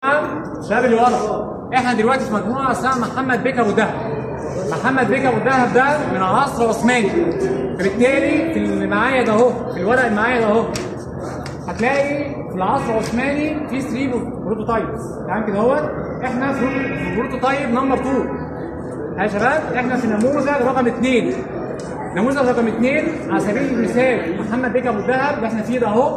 الشباب اللي ورا احنا دلوقتي في مجموعه اسمها محمد بيك ابو دهب محمد بيك ابو دهب ده من العصر العثماني فبالتالي في اللي معايا ده اهو في الورق اللي معايا ده اهو هتلاقي في العصر العثماني في 3 بروتوتايبس تمام كده اهوت احنا في البروتوتايب نمبر 2 يا شباب احنا في نموذج رقم 2 نموذج رقم 2 على سبيل المثال محمد بيك ابو الدهب اللي احنا فيه ده اهو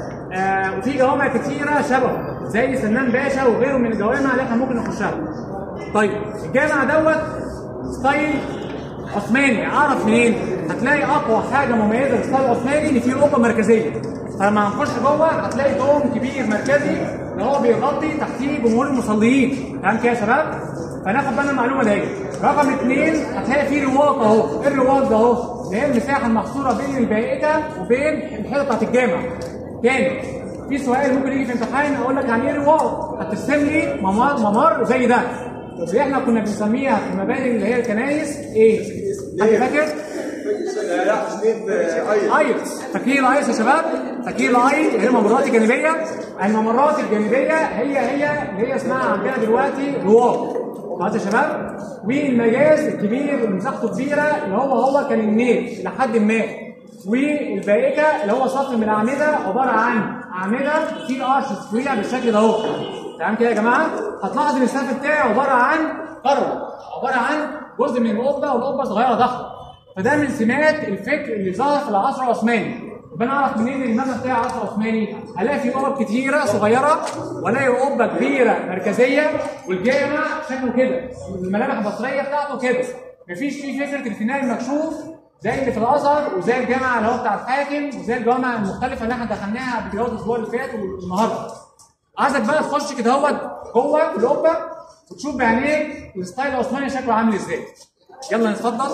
آه وفي جوامع كتيره شبهه زي سنان باشا وغيره من الجوامع اللي احنا ممكن نخشها. طيب الجامع دوت ستايل عثماني اعرف منين؟ هتلاقي اقوى حاجه مميزه في الستايل العثماني ان في قبه مركزيه. فلما هنخش جوه هتلاقي دوم كبير مركزي اللي هو بيغطي تحتيه جمهور المصلين تمام كده يا شباب؟ فناخد بالنا من المعلومه دي. رقم اثنين هتلاقي في رواق اهو، ايه الرواق ده اهو؟ اللي هي المساحه المحصوره بين البائكه وبين الحيطه بتاعت الجامع. تاني في سؤال ممكن يجي في امتحان اقول لك يعني ايه رواق؟ هترسم لي ممر ممر زي ده. اللي احنا كنا بنسميها في المباني اللي هي الكنايس ايه؟ حد فاكر؟ لا تسميد ايضا ايلتس فاكرين الايلتس يا شباب؟ فاكرين الايل اللي هي الممرات الجانبيه؟ الممرات الجانبيه هي هي اللي هي اسمها عندنا دلوقتي رواق خلاص يا شباب؟ والمجاز الكبير اللي مساحته كبيره اللي هو هو كان النيل لحد ما والبائكه اللي هو صف من الاعمده عباره عن اعمده في ارش طويله بالشكل ده اهو تمام كده يا جماعه؟ هتلاحظ ان السقف بتاعي عباره عن قروه عباره عن جزء من القبه والقبه صغيره ضخمه فده من سمات الفكر اللي ظهر في العصر العثماني يبقى انا اعرف منين المبنى بتاع العصر العثماني؟ الاقي في قبب كتيره صغيره والاقي قبه كبيره مركزيه والجامع شكله كده الملامح البصريه بتاعته كده مفيش فيه فكره الفناء المكشوف زي اللي في الازهر وزي الجامع اللي هو بتاع الحاكم وزي الجوامع المختلفه اللي احنا دخلناها قبل كده الاسبوع اللي فات والنهارده. عايزك بقى تخش كده اهوت جوه في القبه وتشوف بعينيك الستايل العثماني شكله عامل ازاي. يلا نتفضل.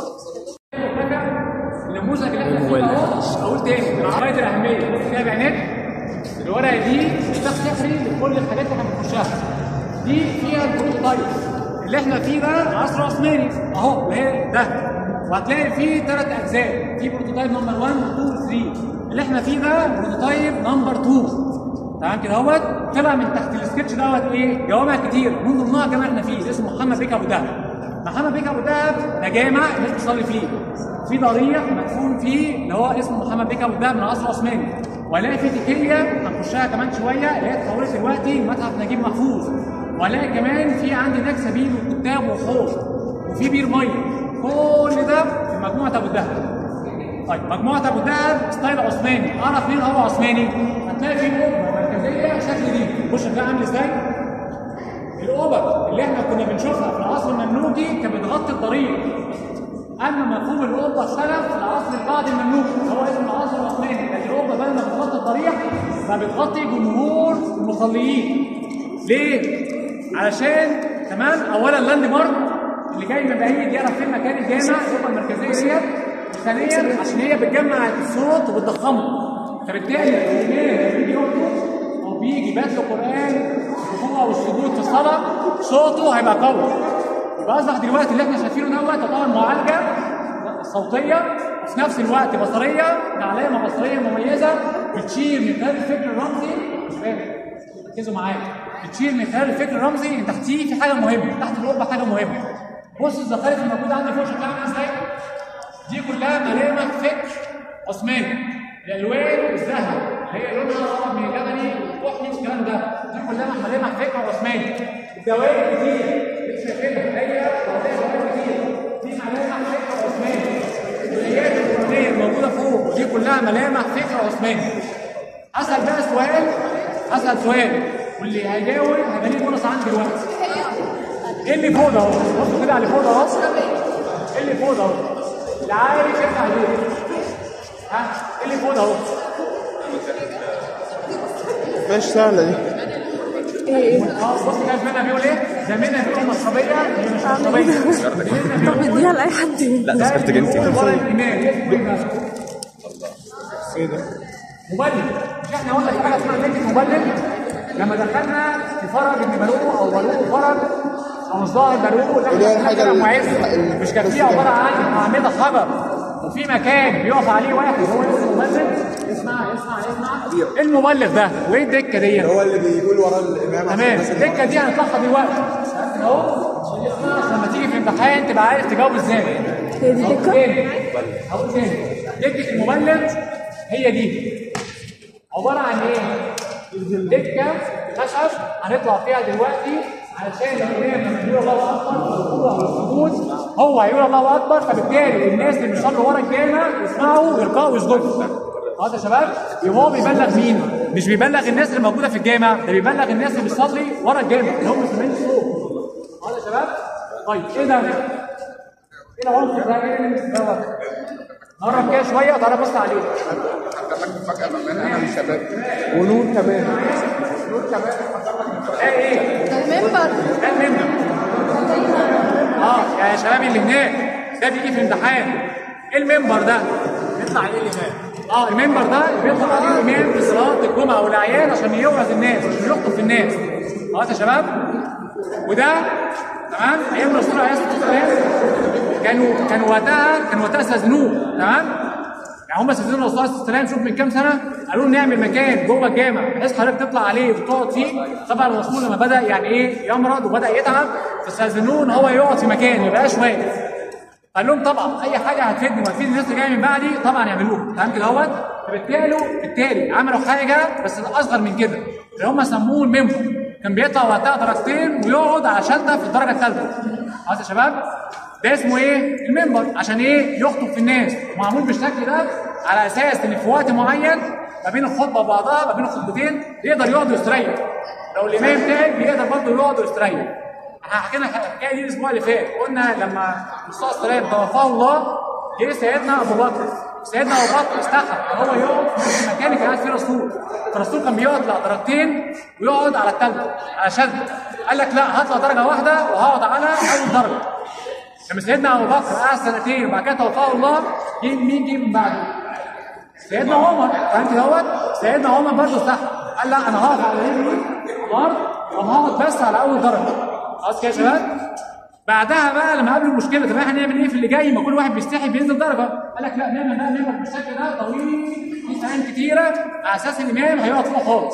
النموذج اللي احنا فيه اهو اقول تاني من غايه الاهميه فيها بعينيك الورقه دي مفتاح سحري لكل الحاجات اللي احنا بنخشها. دي فيها البروتوتايب اللي احنا فيه ده عصر عثماني اهو اللي هي ده وهتلاقي فيه ثلاث اجزاء في بروتوتايب نمبر 1 و 2 و 3 اللي احنا فيه ده بروتوتايب نمبر 2 تمام كده اهوت طلع من تحت السكتش دوت ايه جوامع كتير من ضمنها جامع احنا فيه اسمه محمد بيك ابو دهب محمد بيك ابو دهب ده جامع الناس بتصلي فيه في ضريح مدفون فيه اللي هو اسمه محمد بيك ابو دهب من العصر العثماني وهلاقي في تكيه هنخشها كمان شويه اللي هي اتحولت دلوقتي متحف نجيب محفوظ وهلاقي كمان في عندي هناك سبيل وكتاب وحوض وفي بير ميه كل ده في مجموعه ابو الدهب طيب مجموعه ابو الدهب ستايل عثماني اعرف مين هو عثماني هتلاقي في قبه مركزيه شكل دي بص شكلها عامل ازاي القبب اللي احنا كنا بنشوفها في العصر المملوكي كانت بتغطي الطريق اما مفهوم القبه اختلف في العصر البعد المملوكي هو اسمه العصر العثماني لكن القبه بدل ما بتغطي الطريق فبتغطي جمهور المصليين ليه؟ علشان تمام اولا اللاند مارك اللي جاي من بعيد يعرف فين مكان الجامع القبه المركزيه ديت ثانيا عشان هي بتجمع الصوت وبتضخمه فبالتالي الامام بيجي يخطب او بيجي بيتلو قران الركوع والسجود في الصلاه صوته هيبقى قوي يبقى اصبح دلوقتي اللي احنا شايفينه دوت طبعا معالجه صوتيه وفي نفس الوقت بصريه علامه بصريه مميزه بتشير من خلال الفكر الرمزي ركزوا معايا بتشير من خلال الفكر الرمزي ان تحتيه في حاجه مهمه تحت القبه حاجه مهمه بص الزخارف الموجوده عندي فوق شكلها عامل ازاي دي كلها ملامح فكر عثماني الالوان الذهب اللي هي لونها قرب من الجبلي والكحلي والكلام ده دي كلها ملامح فكر عثماني الدوائر كتير مش شايفينها هي دوائر كتير دي ملامح فكر عثماني الكليات القرآنية الموجودة فوق دي كلها ملامح فكر عثماني اسال بقى سؤال اسال سؤال واللي هيجاوب هيبقى ليه بونص عندي دلوقتي ايه اللي فوق ده اهو بصوا كده على اللي فوق ده اهو ايه اللي فوق ده اهو اللي عارف يرفع ايديه ها ايه اللي فوق ده اهو ماشي سهلة دي اه بص كده زميلنا بيقول ايه؟ زميلنا بيقول مشربيه هي مش مشربيه طب اديها لاي حد لا ده سكرتك انت ورا الامام ايه ده؟ مبلغ مش احنا قلنا في حاجه اسمها نجم مبلغ لما دخلنا في فرج ابن بلوغ او بلوغ فرج او الظاهر بلوغ اللي اللي هي احنا الحاجة كده ال- معز ال- مش كان فيه عباره عن اعمده حجر وفي مكان بيقف عليه واحد هو اسمه مبلغ اسمع اسمع اسمع المبلغ ده وايه الدكه دي؟ هو اللي بيقول ورا الامام عشان تمام الناس اللي الدكه دي هنطلعها دلوقتي اهو عشان لما تيجي في الامتحان تبقى عارف تجاوب ازاي هي دي هقول دكة؟ تاني هقول تاني دكه المبلغ هي دي عباره عن ايه؟ دكه خشب هنطلع فيها دلوقتي علشان الامام لما يقول الله اكبر هو موجود هو هيقول الله اكبر فبالتالي الناس اللي بيصلوا ورا الجامع يسمعوا ويركعوا ويسجدوا خلاص يا شباب يبقى هو بيبلغ مين؟ مش بيبلغ الناس اللي موجوده في الجامع ده بيبلغ الناس اللي بتصلي ورا الجامع اللي هم سامعين صوت خلاص يا شباب؟ طيب ايه ده؟ ايه العنصر ده؟ ايه اللي دوت؟ قرب كده شويه تعالى بص عليه ونور كمان ده ايه؟ المنبر ده المنبر اه يا شباب اللي هناك ده بيجي في امتحان ايه المنبر ده؟ بيطلع عليه الامام اه المنبر ده بيطلع عليه الامام في صلاه الجمعه والاعياد عشان يوعظ الناس عشان يخطب في الناس خلاص يا شباب وده تمام ايام الرسول عليه الصلاه والسلام كانوا كانوا وقتها كانوا وقتها استاذنوه تمام يعني هم استاذنوا الرسول عليه الصلاه والسلام شوف من كام سنه قالوا لنا نعمل مكان جوه الجامع بحيث حضرتك تطلع عليه وتقعد فيه طبعا الرسول لما بدا يعني ايه يمرض وبدا يتعب فاستاذنوه ان هو يقعد في مكان ما يبقاش واقف قال لهم طبعا اي حاجه هتفيدني وهتفيد الناس اللي جايه من بعدي طبعا يعملوها تمام كده اهوت فبالتالي بالتالي عملوا حاجه بس اصغر من كده اللي هم سموه المنبر كان بيطلع وقتها درجتين ويقعد على شده في الدرجه الثالثه خلاص يا شباب ده اسمه ايه؟ المنبر عشان ايه؟ يخطب في الناس ومعمول بالشكل ده على اساس ان في وقت معين ما بين الخطبه وبعضها ما بين الخطبتين يقدر يقعد ويستريح لو الامام تعب بيقدر برضه يقعد ويستريح احنا حكينا الحكايه دي الاسبوع اللي فات قلنا لما الرسول صلى الله عليه وسلم توفاه الله جه سيدنا ابو بكر سيدنا ابو بكر استحى ان هو يقعد في نفس المكان اللي كان قاعد فيه الرسول فالرسول كان بيقعد على درجتين ويقعد على الثالثه على شد قال لك لا هطلع درجه واحده وهقعد على اول درجه لما سيدنا ابو بكر قعد سنتين وبعد كده توفاه الله جه مين جه من بعده؟ سيدنا عمر فهمت دوت؟ سيدنا عمر برضه استحى قال لا انا هقف على رجلي الارض وهقعد بس على اول درجه خلاص كده يا شباب؟ بعدها بقى لما قابلوا المشكله طب احنا هنعمل ايه في اللي جاي ما كل واحد بيستحي بينزل درجه قال لك لا نعمل بقى نعمل بالشكل ده طويل في سنين كتيره على اساس الامام هيقعد فوق خالص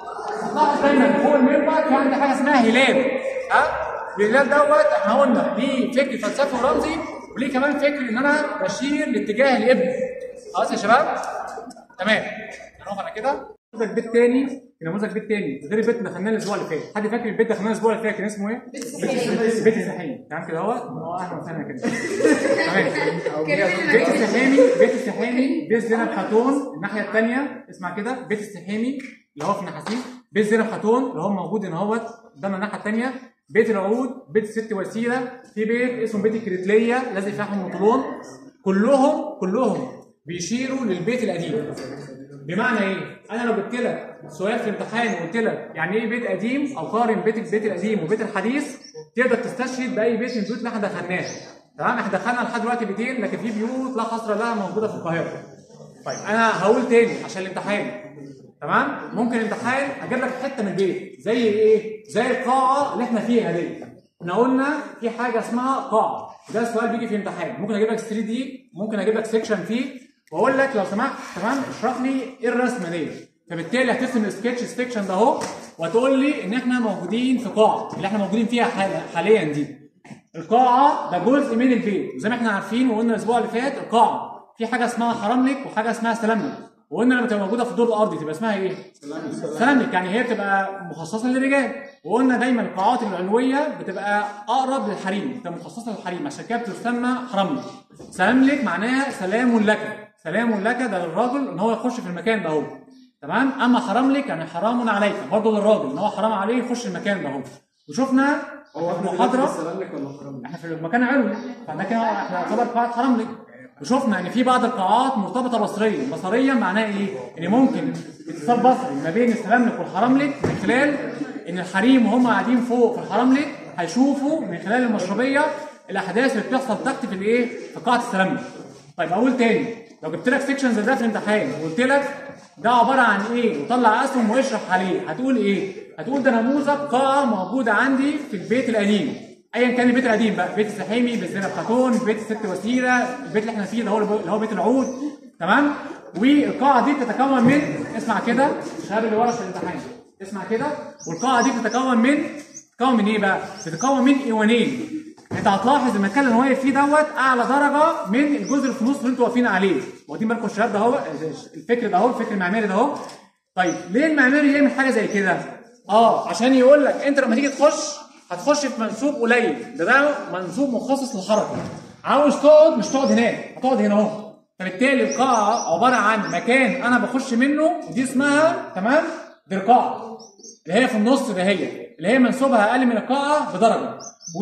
لاحظ دايما فوق المنبر في عندنا حاجه اسمها هلال ها الهلال دوت احنا قلنا ليه فكر فلسفي ورمزي وليه كمان فكر ان انا بشير لاتجاه الابن خلاص يا شباب تمام هنقف على كده نموذج بيت تاني نموذج بيت تاني غير البيت اللي دخلناه الاسبوع اللي فات حد فاكر البيت اللي دخلناه الاسبوع اللي فات كان اسمه ايه؟ بيت بيت السحيمي تمام كده اهوت هو اهلا وسهلا كده تمام بيت السحيمي بيت السحيمي بيت زينب خاتون الناحيه الثانيه اسمع كده بيت السحيمي اللي هو في النحاسين بيت زينب خاتون اللي هو موجود هنا اهوت قدامنا الناحيه الثانيه بيت العود بيت الست وسيله في بيت اسمه بيت الكريتليه لازق فيه احمد مطلون كلهم كلهم بيشيروا للبيت القديم بمعنى ايه؟ انا لو جبت لك سؤال في امتحان وقلت لك يعني ايه بيت قديم او قارن بيت البيت القديم وبيت الحديث تقدر تستشهد باي بيت من البيوت اللي احنا دخلناها تمام احنا دخلنا لحد دلوقتي بيتين لكن في بيوت لا حصر لها موجوده في القاهره طيب انا هقول تاني عشان الامتحان تمام ممكن الامتحان اجيب لك حته من البيت زي ايه زي القاعه اللي احنا فيها دي احنا قلنا في حاجه اسمها قاعه ده السؤال بيجي في امتحان ممكن اجيب لك 3 دي ممكن اجيب لك سيكشن فيه واقول لك لو سمحت تمام اشرح لي ايه الرسمه دي فبالتالي هترسم السكتش سيكشن ده اهو وتقول لي ان احنا موجودين في قاعه اللي احنا موجودين فيها حال- حاليا دي القاعه ده جزء من البيت وزي ما احنا عارفين وقلنا الاسبوع اللي فات القاعه في حاجه اسمها حرملك وحاجه اسمها سلاملك وقلنا لما تبقى موجوده في الدور الارضي تبقى اسمها ايه؟ سلاملك يعني هي بتبقى مخصصه للرجال وقلنا دايما القاعات العلويه بتبقى اقرب للحريم بتبقى مخصصه للحريم عشان كده بتسمى حرملك سلاملك معناها سلام لك سلام لك ده للراجل ان هو يخش في المكان ده اهو تمام اما حرملك يعني حرام عليك برضه للراجل ان هو حرام عليه يخش المكان ده اهو وشفنا محاضره احنا في المكان علوي فاحنا كده احنا يعتبر قاعه حرملك وشفنا ان في بعض القاعات مرتبطه بصريا بصريا معناها ايه ان ممكن اتصال بصري ما بين السلاملك والحرملك من خلال ان الحريم وهم قاعدين فوق في الحرملك هيشوفوا من خلال المشربيه الاحداث اللي بتحصل تحت في الايه في قاعه السلاملك طيب اقول تاني لو جبت لك سيكشن زي ده في الامتحان وقلت لك ده عباره عن ايه وطلع اسهم واشرح عليه هتقول ايه هتقول ده نموذج قاعه موجوده عندي في البيت القديم ايا كان البيت القديم بقى بيت السحيمي بيت زينب خاتون بيت الست وسيله البيت اللي احنا فيه اللي هو اللي هو بيت العود تمام والقاعه دي بتتكون من اسمع كده الشباب اللي ورا في الامتحان اسمع كده والقاعه دي بتتكون من بتتكون من ايه بقى؟ بتتكون من ايوانين انت هتلاحظ المكان اللي واقف فيه دوت اعلى درجه من الجزء اللي في النص اللي انتوا واقفين عليه واخدين بالكم الشباب ده اهو الفكر ده اهو الفكر المعماري ده اهو طيب ليه المعماري يعمل حاجه زي كده؟ اه عشان يقول لك انت لما تيجي تخش هتخش في منسوب قليل ده ده منسوب مخصص للحركه عاوز تقعد مش تقعد هناك هتقعد هنا اهو فبالتالي القاعه عباره عن مكان انا بخش منه ودي اسمها تمام دي القاعه اللي هي في النص ده هي اللي هي منسوبها اقل من القاعه بدرجه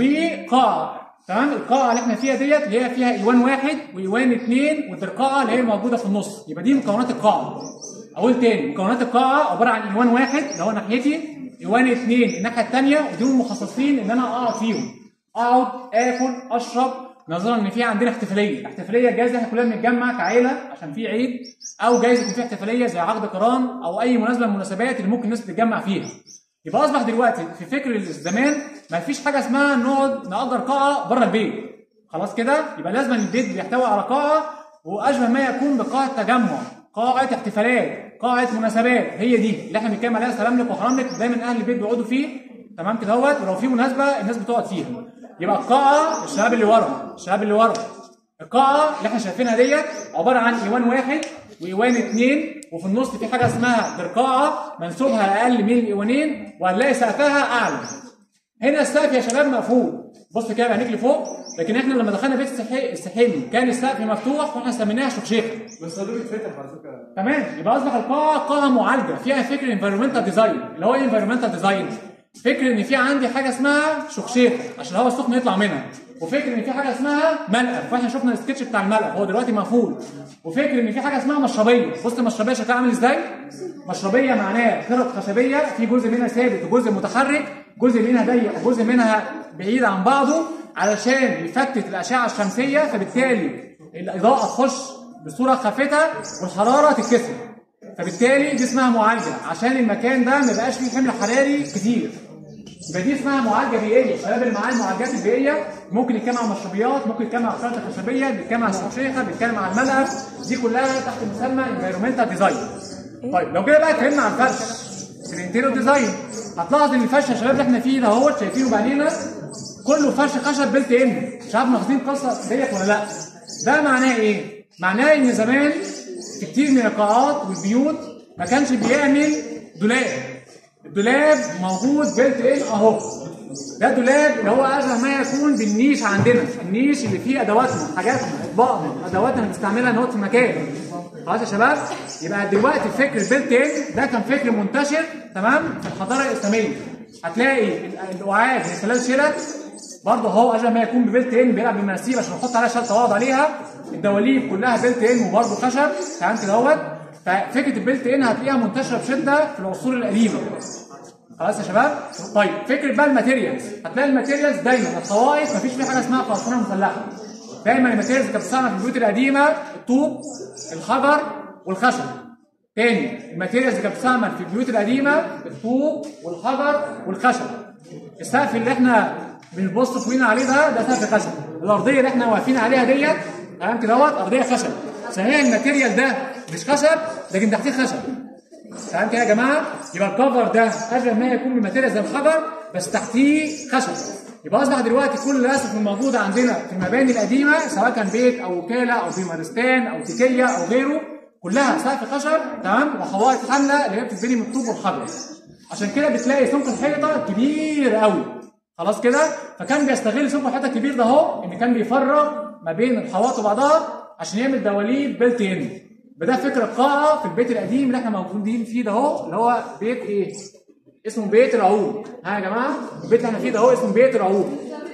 وقاعه تمام القاعه اللي احنا فيها ديت اللي هي فيها ايوان واحد وايوان اثنين ودي القاعه اللي هي موجوده في النص يبقى دي مكونات القاعه اقول تاني مكونات القاعه عباره عن ايوان واحد اللي هو ناحيتي ايوان اثنين الناحيه الثانيه ودول مخصصين ان انا اقعد فيهم اقعد اكل اشرب نظرا ان في عندنا احتفاليه الاحتفاليه جايز احنا كلنا بنتجمع كعيله عشان في عيد او جايز يكون في احتفاليه زي عقد قران او اي مناسبه من المناسبات اللي ممكن الناس تتجمع فيها يبقى اصبح دلوقتي في فكر الزمان ما فيش حاجه اسمها نقعد نأجر قاعه بره البيت خلاص كده يبقى لازم البيت بيحتوي على قاعه واشبه ما يكون بقاعه تجمع قاعه احتفالات قاعه مناسبات هي دي اللي احنا بنتكلم عليها سلام لك وحرام لك دايما اهل البيت بيقعدوا فيه تمام كده اهوت ولو في مناسبه الناس بتقعد فيها يبقى القاعه الشباب اللي ورا الشباب اللي ورا القاعه اللي احنا شايفينها ديت عباره عن ايوان واحد وايوان اثنين وفي النص في حاجه اسمها درقاعه منسوبها اقل من الايوانين وهنلاقي سقفها اعلى هنا السقف يا شباب مقفول بص كده بعينيك لفوق لكن احنا لما دخلنا بيت السحي- السحيمي كان السقف مفتوح واحنا سميناها شكشيخه بس ده بيتفتح على فكره تمام يبقى اصبح القاعه قاعه معالجه فيها فكر انفيرمنتال ديزاين اللي هو ايه انفيرمنتال ديزاين فكر ان في عندي حاجه اسمها شخشيخه عشان الهواء السخن يطلع منها وفكر ان في حاجه اسمها ملقف واحنا شفنا السكتش بتاع الملقف هو دلوقتي مقفول وفكر ان في حاجه اسمها مشربيه بص المشربيه شكلها عامل ازاي مشربيه معناها خرط خشبيه في جزء منها ثابت وجزء متحرك جزء منها ضيق وجزء منها بعيد عن بعضه علشان يفتت الاشعه الشمسيه فبالتالي الاضاءه تخش بصوره خافته والحراره تتكسر فبالتالي دي اسمها معالجه عشان المكان ده ما يبقاش فيه حمل حراري كتير يبقى دي اسمها معالجه بيئيه الشباب اللي معاه المعالجات البيئيه ممكن يتكلم عن المشربيات ممكن يتكلم عن الخرطه الخشبيه بيتكلم عن الشيخه بيتكلم عن الملقف دي كلها تحت مسمى انفيرومنتال ديزاين طيب لو كده بقى اتكلمنا عن الفرش في الانتيريور ديزاين هتلاحظ ان الفرش يا شباب اللي احنا فيه ده هو شايفينه بعينينا كله فرش خشب بلت ان مش عارف ماخدين القصه ديت ولا لا ده معناه ايه؟ معناه ان زمان في كتير من القاعات والبيوت ما كانش بيعمل دولاب الدولاب موجود بلت ان اهو ده دولاب اللي هو اشبه ما يكون بالنيش عندنا النيش اللي فيه ادواتنا حاجاتنا اطباقنا ادواتنا اللي بنستعملها نقط في المكان خلاص يا شباب يبقى دلوقتي فكر البلت ان ده كان فكر منتشر تمام في الحضاره الاسلاميه هتلاقي ال- القعاد من خلال شلت برضه هو اشبه ما يكون ببلت ان بيلعب بالمناسيب عشان نحط عليها شلته واقعد عليها الدواليب كلها بلت ان وبرضه خشب تمام كده اهوت ففكره البلت ان هتلاقيها منتشره بشده في العصور القديمه خلاص يا شباب طيب فكره بقى الماتيريالز هتلاقي الماتيريالز دايما الحوائط مفيش فيها حاجه اسمها خرسانه مسلحه دايما الماتيريالز كانت بتستعمل في البيوت القديمه الطوب الحجر والخشب تاني الماتيريالز اللي كانت بتستعمل في البيوت القديمه الطوب والحجر والخشب السقف اللي احنا بنبص فوقينا عليه ده ده سقف خشب الارضيه اللي احنا واقفين عليها ديت تمام كده اهوت ارضيه خشب صحيح الماتيريال ده مش خشب لكن تحتيه خشب تمام كده يا جماعه يبقى الكفر ده اشبه ما يكون بماتيريال زي الحجر بس تحتيه خشب يبقى اصبح دلوقتي كل الاسف الموجوده عندنا في المباني القديمه سواء كان بيت او وكاله او بيمارستان او تكيه او غيره كلها سقف خشب تمام وحوائط حامله اللي هي بتتبني من الطوب والحجر عشان كده بتلاقي سمك الحيطه كبير قوي خلاص كده فكان بيستغل سمك الحيطه الكبير ده اهو ان كان بيفرغ ما بين الحوائط وبعضها عشان يعمل دواليب بلت ان بده فكره قاعه في البيت القديم اللي احنا موجودين فيه ده اهو اللي هو بيت ايه؟ اسمه بيت العود ها يا جماعه البيت اللي احنا فيه ده اهو اسمه بيت العود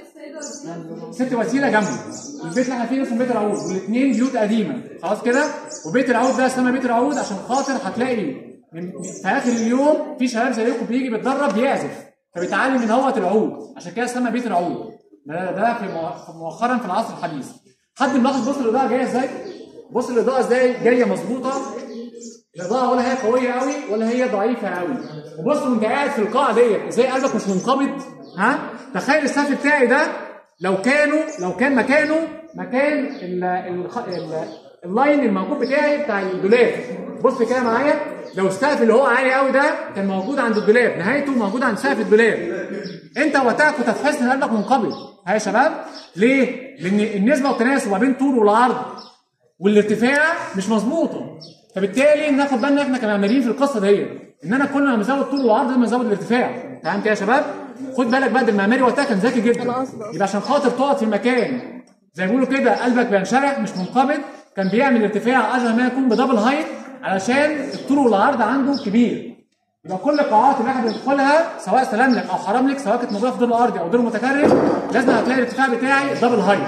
ست وسيله جنبه البيت اللي احنا فيه اسمه بيت العود والاثنين بيوت قديمه خلاص كده وبيت العود ده اسمه بيت العود عشان خاطر هتلاقي من في اخر اليوم في شباب زيكم بيجي بيتدرب بيعزف فبيتعلم من هوت العود عشان كده اسمها بيت العود ده ده في مؤ- مؤخرا في العصر الحديث حد ملاحظ بص الاضاءه جايه ازاي بص الاضاءه ازاي جايه مظبوطه الاضاءه ولا هي قويه قوي ولا هي ضعيفه قوي وبص وانت قاعد في القاعه ديت ازاي قلبك مش منقبض ها تخيل السقف بتاعي ده لو كانوا لو كان مكانه مكان ال ال ال اللاين الموجود بتاعي بتاع الدولاب بص كده معايا لو السقف اللي هو عالي قوي ده كان موجود عند الدولاب نهايته موجود عند سقف الدولاب انت وقتها كنت هتحس ان قلبك منقبض ها يا شباب ليه؟ لان النسبه والتناسب ما بين طول والعرض والارتفاع مش مظبوطه فبالتالي ناخد بالنا احنا كمعماريين في القصه دي ان انا كل ما بزود طول وعرض لازم ازود الارتفاع تمام كده يا شباب خد بالك بقى ده المعماري وقتها كان ذكي جدا يبقى عشان خاطر تقعد في مكان زي ما بيقولوا كده قلبك بينشرح مش منقبض كان بيعمل ارتفاع اشبه ما يكون بدبل هايت علشان الطول والعرض عنده كبير يبقى كل القاعات اللي احنا بندخلها سواء سلام لك او حرام لك سواء كانت موجوده في دور الارضي او دور متكرر لازم هتلاقي الارتفاع بتاعي دبل هايت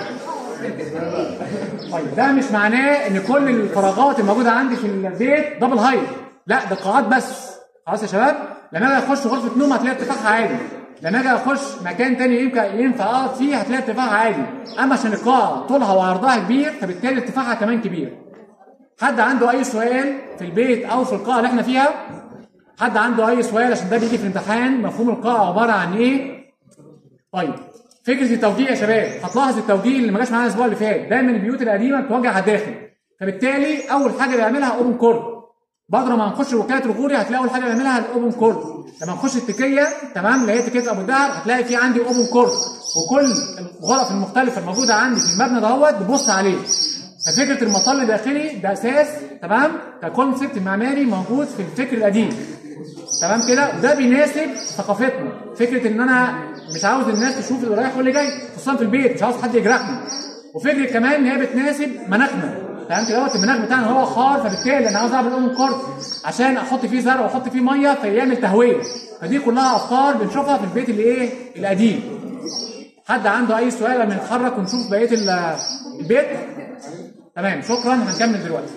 طيب ده مش معناه ان كل الفراغات الموجوده عندي في البيت دبل هايت لا ده قاعات بس خلاص يا شباب لما اجي اخش غرفه نوم هتلاقي ارتفاعها عالي لما اجي اخش مكان تاني ينفع ينفع اقعد فيه هتلاقي ارتفاعها عالي اما عشان القاعه طولها وعرضها كبير فبالتالي ارتفاعها كمان كبير حد عنده اي سؤال في البيت او في القاعه اللي احنا فيها حد عنده اي سؤال عشان ده بيجي في الامتحان مفهوم القاعه عباره عن ايه طيب فكره التوجيه يا شباب هتلاحظ التوجيه اللي ما جاش معانا الاسبوع اللي فات دايما البيوت القديمه بتوجه على الداخل فبالتالي اول حاجه بيعملها اوبن كورت بعد ما هنخش وكاله الغوري هتلاقي اول حاجه بيعملها الاوبن كورت لما نخش التكيه تمام اللي هي تكيه ابو الدهب هتلاقي في عندي اوبن كورت وكل الغرف المختلفه الموجوده عندي في المبنى دهوت ببص عليه ففكره المطل الداخلي ده اساس تمام ككونسبت معماري موجود في الفكر القديم تمام كده ده بيناسب ثقافتنا فكره ان انا مش عاوز الناس تشوف اللي رايح واللي جاي خصوصا في البيت مش عاوز حد يجرحني وفكره كمان ان هي بتناسب مناخنا تمام كده دوت المناخ بتاعنا هو خار فبالتالي انا عاوز اعمل اوبن كورت عشان احط فيه زرع واحط فيه ميه فيعمل تهويه فدي كلها افكار بنشوفها في البيت اللي ايه القديم حد عنده اي سؤال لما نتحرك ونشوف بقيه ال- البيت تمام شكرا هنكمل دلوقتي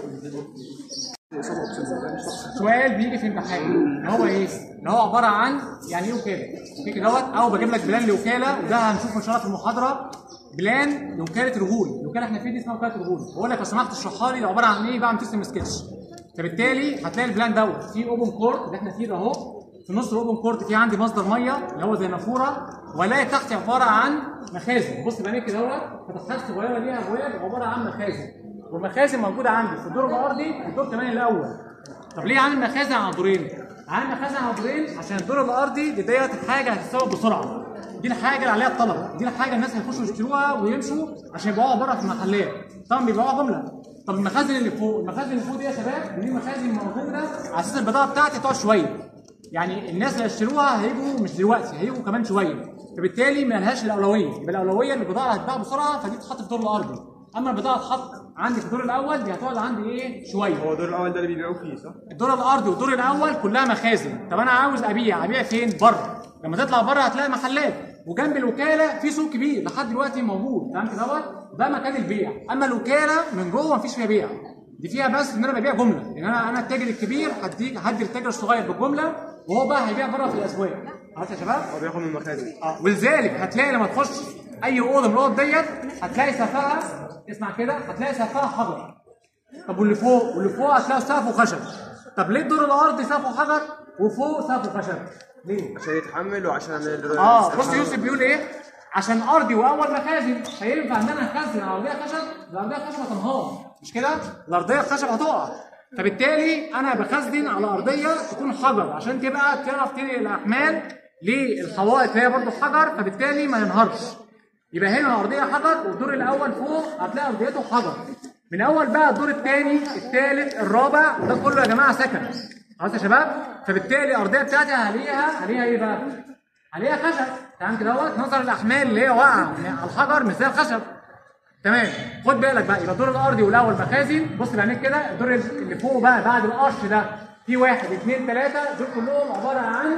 سؤال بيجي في الامتحان ان هو ايه؟ ان هو عباره عن يعني ايه وكاله؟ في كده دوت او بجيب لك بلان لوكاله وده هنشوفه ان شاء الله في المحاضره بلان لوكاله رجول، الوكاله احنا فين دي اسمها وكاله رجول، بقول لك لو سمحت اشرحها لي ده عباره عن ايه بعمل ترسم سكتش. فبالتالي هتلاقي البلان دوت فيه اوبن كورت اللي احنا فيه ده اهو في نص الاوبن كورت في عندي مصدر ميه اللي هو زي نافوره والاقي تحت عباره عن مخازن بص بقى كده دوت فتحات صغيره ليها ابواب عباره عن مخازن والمخازن موجوده عندي في الدور الارضي والدور كمان الاول طب ليه عامل مخازن على دورين؟ عامل مخازن على دورين عشان الدور الارضي دي ديت الحاجه هتتسوق بسرعه دي الحاجه اللي عليها الطلب دي الحاجه الناس هيخشوا يشتروها ويمشوا عشان يبيعوها بره في المحلات طبعا بيبيعوها جمله طب المخازن اللي فوق المخازن اللي فوق دي يا شباب دي مخازن موجوده على اساس البضاعه بتاعتي تقعد شويه يعني الناس اللي هيشتروها هيجوا مش دلوقتي هيجوا كمان شويه فبالتالي ما لهاش الاولويه يبقى الاولويه للبضاعه اللي هتتباع بسرعه فدي تتحط في الدور الارضي اما البضاعه تتحط عندي في الدور الاول دي هتقعد عندي ايه شويه هو الدور الاول ده اللي بيبيعوا فيه صح؟ الدور الارضي والدور الاول كلها مخازن طب انا عاوز ابيع ابيع فين بره لما تطلع بره هتلاقي محلات وجنب الوكاله في سوق كبير لحد دلوقتي موجود فهمت دوت ده مكان البيع اما الوكاله من جوه مفيش فيها بيع دي فيها بس ان انا ببيع جمله ان انا انا التاجر الكبير هديك هدي التاجر الصغير بالجمله وهو بقى هيبيع بره في الاسواق خلاص يا شباب هو بياخد من المخازن اه ولذلك هتلاقي لما تخش اي اوضه من الاوض ديت هتلاقي سقفها اسمع كده هتلاقي سقفها حجر طب واللي فوق واللي فوق هتلاقي سقفه خشب طب ليه الدور الارضي سقفه حجر وفوق سقفه خشب ليه عشان يتحمل وعشان ال- اه بص يوسف بيقول ايه عشان ارضي واول مخازن فينفع ان انا اخزن على ارضيه خشب الارضيه خشب هتنهار مش كده الارضيه الخشب هتقع فبالتالي انا بخزن على ارضيه تكون حجر عشان تبقى تعرف تنقل الاحمال للحوائط اللي هي برضه حجر فبالتالي ما ينهارش يبقى هنا الارضيه حجر والدور الاول فوق هتلاقي ارضيته حجر من اول بقى الدور الثاني الثالث الرابع ده كله يا جماعه سكن خلاص يا شباب فبالتالي الارضيه بتاعتي عليها عليها ايه بقى عليها خشب تمام كده اهوت نظر الاحمال اللي هي واقعه على الحجر مش زي الخشب تمام خد بالك بقى يبقى الدور الارضي والاول مخازن بص بعينيك كده الدور اللي فوق بقى بعد القش ده في واحد اثنين ثلاثه دول كلهم عباره عن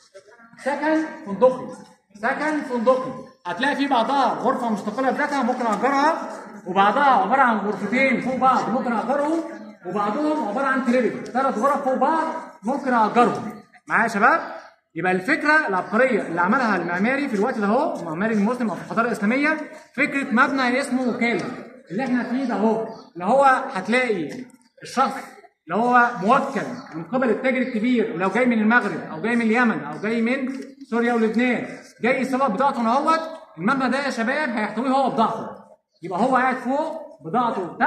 سكن فندقي سكن فندقي هتلاقي في بعضها غرفه مستقله بذاتها ممكن اجرها وبعضها عباره عن غرفتين فوق بعض ممكن اجرهم وبعضهم عباره عن تريبل ثلاث غرف فوق بعض ممكن اجرهم معايا يا شباب يبقى الفكره العبقريه اللي عملها المعماري في الوقت ده اهو المعماري المسلم او في الحضاره الاسلاميه فكره مبنى اسمه وكاله اللي احنا فيه ده اهو اللي هو هتلاقي الشخص اللي هو موكل من قبل التاجر الكبير لو جاي من المغرب او جاي من اليمن او جاي من سوريا ولبنان جاي يسوق بضاعته هنا اهوت المبنى ده يا شباب هيحتويه هو بضاعته يبقى هو قاعد فوق بضاعته تحت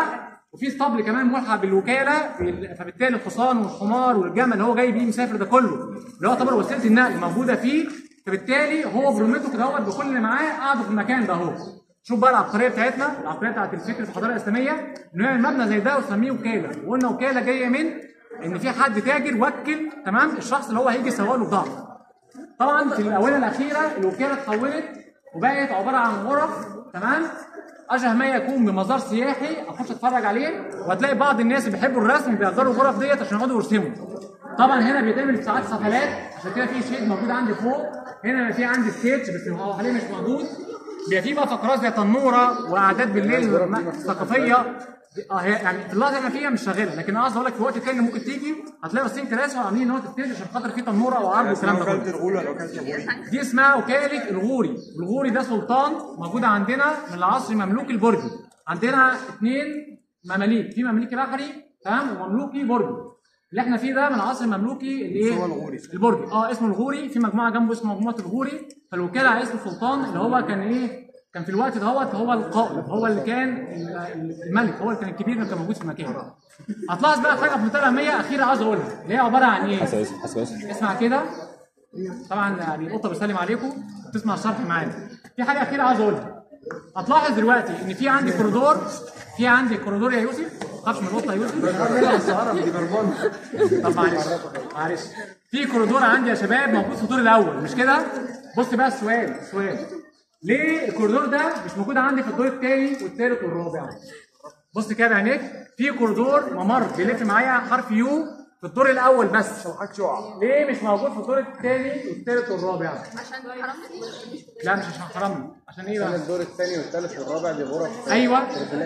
وفي اسطبل كمان ملحق بالوكاله بال- فبالتالي الحصان والحمار والجمل اللي هو جاي بيه مسافر ده كله اللي هو طبعا وسيله النقل موجوده فيه فبالتالي هو برمته كده هو بكل اللي معاه قعدوا في المكان ده اهو شوف بقى العبقريه بتاعتنا العبقريه بتاعت الفكر في الحضاره الاسلاميه انه يعمل مبنى زي ده ويسميه وكاله وقلنا وكاله جايه من ان في حد تاجر وكل تمام الشخص اللي هو هيجي يسوق له بضاعه طبعا في الاونه الاخيره الوكاله اتحولت وبقت عباره عن غرف تمام اشبه ما يكون بمزار سياحي اخش اتفرج عليه وهتلاقي بعض الناس اللي بيحبوا الرسم بيأجروا الغرف ديت عشان يقعدوا يرسموا طبعا هنا بيتعمل ساعات حفلات عشان كده في شيء موجود عندي فوق هنا في عندي ستيج بس هو حاليا مش موجود بيبقى في بقى فقرات زي تنوره وقعدات بالليل م- ثقافيه اه هي يعني في اللحظه اللي انا فيها مش شغاله لكن انا قصدي اقول لك في وقت تاني ممكن تيجي هتلاقي واصلين كراسي وعاملين نوت ستيج عشان خاطر في تنوره وعرض والكلام ده كله وكالة الغول ولا وكالة الغول؟ دي اسمها وكالة الغوري الغوري ده سلطان موجود عندنا من العصر مملوكي البرجي عندنا اثنين مماليك في مملوكي بحري تمام ومملوكي برجي اللي احنا فيه ده من العصر المملوكي الايه هو الغوري. البرجي اه اسمه الغوري في مجموعه جنبه اسمها مجموعه الغوري فالوكاله على اسم السلطان اللي هو كان ايه كان في الوقت دهوت هو القائد هو اللي كان ال- الملك هو اللي كان الكبير اللي كان موجود في المكان هتلاحظ بقى حاجه في منتهى الاهميه اخيره عاوز اقولها اللي هي عباره عن ايه حسب اسم حسب اسم اسمع كده طبعا يعني القطه بتسلم عليكم بتسمع الشرح معانا في حاجه اخيره عاوز اقولها هتلاحظ دلوقتي ان في عندي كوريدور في عندي كوريدور يا يوسف ما تخافش من القطه يا يوسف دي بربان طب معلش معلش في كوريدور عندي يا شباب موجود في الدور الاول مش كده بص بقى السؤال السؤال ليه الكوريدور ده مش موجود عندي في الدور الثاني والثالث والرابع بص كده بعينيك في كوريدور ممر بيلف معايا حرف يو في الدور الاول بس حاجة شقع ليه مش موجود في الدور الثاني والثالث والرابع عشان حرام لا مش عشان حرامي عشان ايه بقى الدور الثاني والثالث والرابع دي غرف ايوه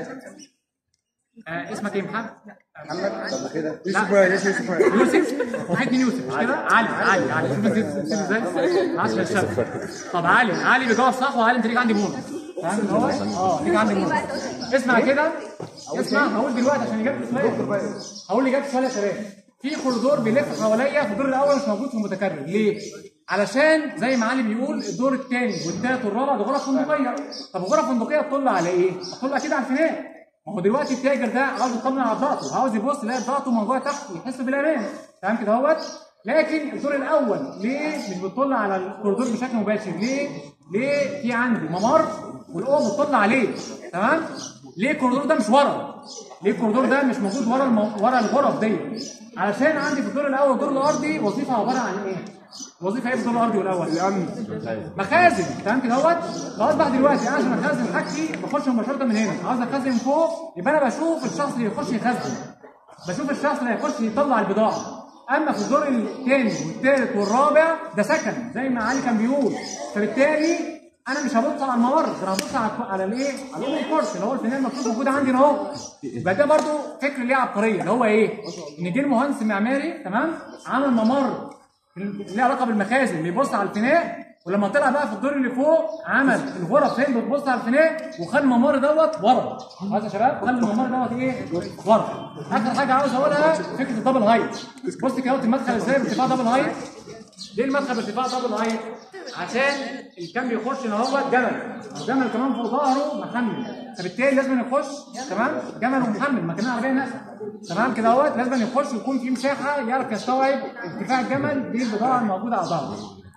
آه اسمك ايه محمد محمد طب كده يوسف وائل اسمه يوسف وائل يوسف هو في اتنين يوسف مش كده علي علي علي شوف نسيت نسيت ازاي معلش يا شباب طب علي علي بيجاوب صح وعلي انت ليك عندي بونص فاهم اللي هو اه ليك عندي بونص اسمع كده اسمع هقول دلوقتي عشان اجابه السؤال هقول اجابه السؤال يا شباب في كوريدور بيلف حواليا في الدور الاول مش موجود في المتكرر ليه؟ علشان زي ما علي بيقول الدور الثاني والثالث والرابع ده غرف فندقيه طب غرف فندقيه تطل على ايه؟ تطل اكيد على الفناء ما هو دلوقتي التاجر ده عاوز يطمن على بضاعته عاوز يبص يلاقي بضاعته موجوده تحت يحس بالامان تمام كده اهوت لكن الدور الاول ليه مش بتطل على الكوريدور بشكل مباشر ليه ليه في عندي ممر والاوضه بتطل عليه تمام ليه الكوريدور ده مش ورا ليه الكوريدور ده مش موجود ورا المو... ورا الغرف دي علشان عندي في الدور الاول والدور الارضي وظيفه عباره عن ايه وظيفه ايه في الدور الارضي والاول الأمن مخازن تمام كده اهوت فاصبح دلوقتي انا عشان اخزن حاجتي بخش مباشره من هنا عاوز اخزن فوق يبقى انا بشوف الشخص اللي يخش يخزن بشوف الشخص اللي هيخش يطلع البضاعه اما في الدور الثاني والثالث والرابع ده سكن زي ما علي كان بيقول فبالتالي انا مش هبص على الممر ده انا هبص على على الايه؟ على الاوبن كورس اللي هو الفنان المكتوب موجود عندي هنا اهو يبقى ده برضو فكر ليه عبقريه اللي هو ايه؟ ان جه المهندس المعماري تمام عمل ممر ليه علاقه بالمخازن بيبص على الفناء ولما طلع بقى في الدور اللي فوق عمل الغرف فين بتبص على الفناء وخلى الممر دوت ورا خلاص يا شباب خلى الممر دوت ايه ورا اخر حاجه عاوز اقولها فكره الدبل هايت بص كده المدخل ازاي بارتفاع دبل هايت ليه المدخل بارتفاع دبل هايت عشان اللي كان بيخش ان هو جمل الجمل كمان فوق ظهره محمل فبالتالي لازم يخش تمام جمل ومحمل مكانها عربيه نقل تمام كده اهوت لازم يخش ويكون في مساحه يعرف يستوعب ارتفاع الجمل بالبضاعه الموجوده على ظهره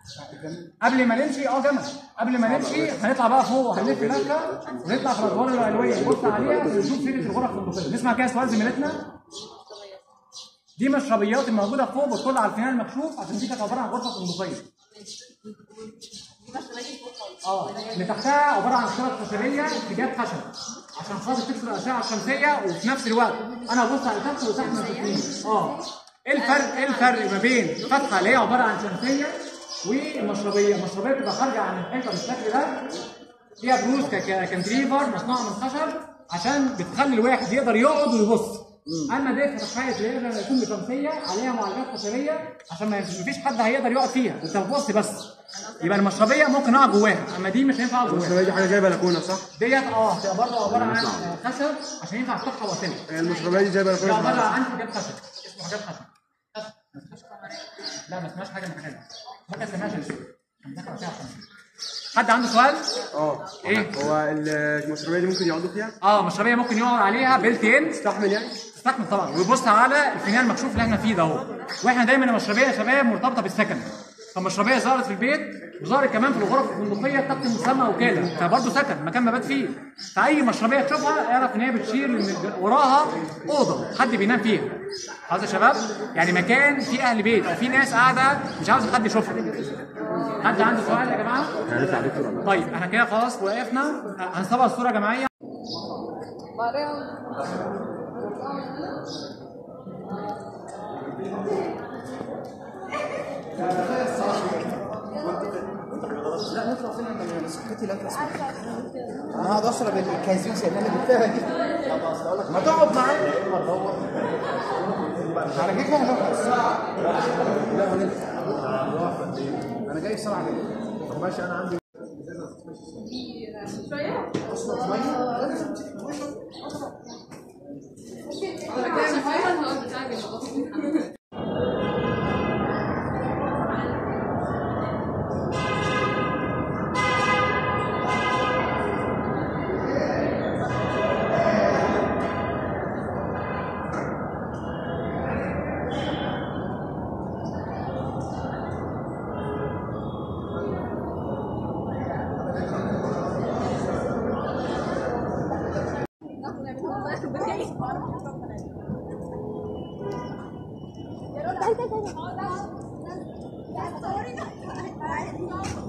قبل ما نمشي اه جمل قبل ما نمشي هنطلع بقى فوق هنلف لفه ونطلع في الادوار العلويه نبص عليها ونشوف فكره الغرف الفندقيه نسمع كده سؤال زميلتنا دي مشربيات الموجوده فوق بتطل على الفنان المكشوف عشان دي كانت عباره عن غرفه فندقيه اه اللي تحتها عباره عن شرط خشبيه اتجاه خشب عشان خاطر تكسر الاشعه الشمسيه وفي نفس الوقت انا ابص على تحت وتحت ما تشوفنيش اه ايه الفرق ايه الفرق ما بين فتحه اللي هي عباره عن شمسيه والمشربيه المشربيه بتبقى خارجه عن الحيطه بالشكل ده فيها بروز ك- ك- كانتريفر مصنوعه من خشب عشان بتخلي الواحد يقدر يقعد ويبص اما دي فتحات اللي يقدر يكون بشمسيه عليها معالجات خشبيه عشان ما فيش حد هيقدر يقعد فيها انت بتبص بس يبقى المشربيه ممكن اقعد جواها اما دي مش هينفع اقعد جواها المشربية دي حاجة زي بلكونة صح؟ ديت اه هتبقى برضه عباره عن آه، خشب عشان ينفع افتحها واقفلها هي المشربية دي زي ده بلكونة عباره صح؟ عن حاجات خشب اسمه حاجات خشب خشب. لا ما اسمهاش حاجه من الحاجات دي ممكن اسمهاش الاسود دخل فيها خشب حد عنده سؤال؟ اه ايه؟ هو المشروبيه دي ممكن يقعدوا فيها؟ اه مشربيه ممكن يقعد عليها بيلتين تستحمل يعني؟ تستحمل طبعا ويبص على الفنان المكشوف اللي احنا فيه ده اهو واحنا دايما المشربيه يا شباب مرتبطه بالسكن فالمشربيه ظهرت في البيت وظهرت كمان في الغرف الفندقيه تحت مسمى وكاله فبرضه سكن مكان مبات فيه فاي مشربيه تشوفها اعرف ان هي بتشير ان وراها اوضه حد بينام فيها خلاص يا شباب يعني مكان فيه اهل بيت او فيه ناس قاعده مش عاوز حد يشوفها حد عنده سؤال يا جماعه؟ طيب احنا كده خلاص وقفنا هنصور الصوره جماعيه انا هقعد اشرب الكازوسه اللي انا جبتها دي ما تقعد معايا على كده هنخلص لا هننزل انا جاي بسرعه جدا طب ماشي انا عندي Hãy subscribe cho kênh Ghiền Mì Gõ Để không bỏ lỡ